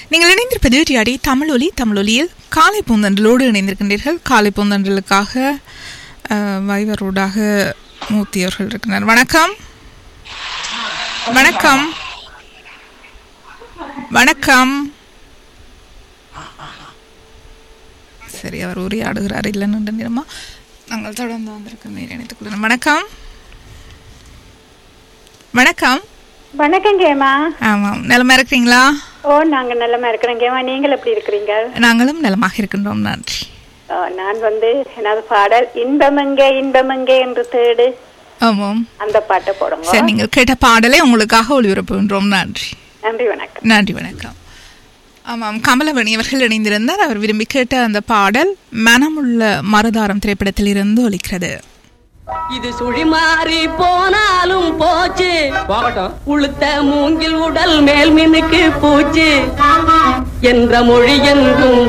நீங்கள் இணைந்திருப்பது டிஆடி தமிழொலி தமிழொலியில் காலை பூந்தன்றலோடு இணைந்திருக்கின்றீர்கள் காலை பூந்தன்றலுக்காக அஹ், வைவரோடாக மூர்த்தி அவர்கள் இருக்கிறார் வணக்கம் வணக்கம் வணக்கம் சரி அவர் உரையாடுகிறார் இல்லைன்னு நிறமா நாங்கள் தொடர்ந்து வந்திருக்கோம் இணைத்துக் கொள்கிறோம் வணக்கம் வணக்கம் வணக்கம் கேமா ஆமாம் நலமா இருக்கிறீங்களா ஓ நாங்க நல்லமா இருக்கிறோம் கேமா நீங்கள் எப்படி இருக்கிறீங்க நாங்களும் நலமாக இருக்கின்றோம் நன்றி ஓ, நான் வந்து எனது பாடல் இன்பமங்கே இன்பமங்கே என்று தேடு ஆமாம் அந்த பாட்டை போடுங்க சரி நீங்கள் கேட்ட பாடலை உங்களுக்காக ஒளிபரப்புகின்றோம் நன்றி நன்றி வணக்கம் நன்றி வணக்கம் ஆமாம் கமலவணி அவர்கள் இணைந்திருந்தார் அவர் விரும்பி கேட்ட அந்த பாடல் மனமுள்ள மறுதாரம் திரைப்படத்தில் இருந்து ஒலிக்கிறது இது சுழி மாறி போனாலும் போச்சு போகட்டும் உளுத்த மூங்கில் உடல் மேல் மினுக்கு பூச்சு என்ற மொழி என்றும்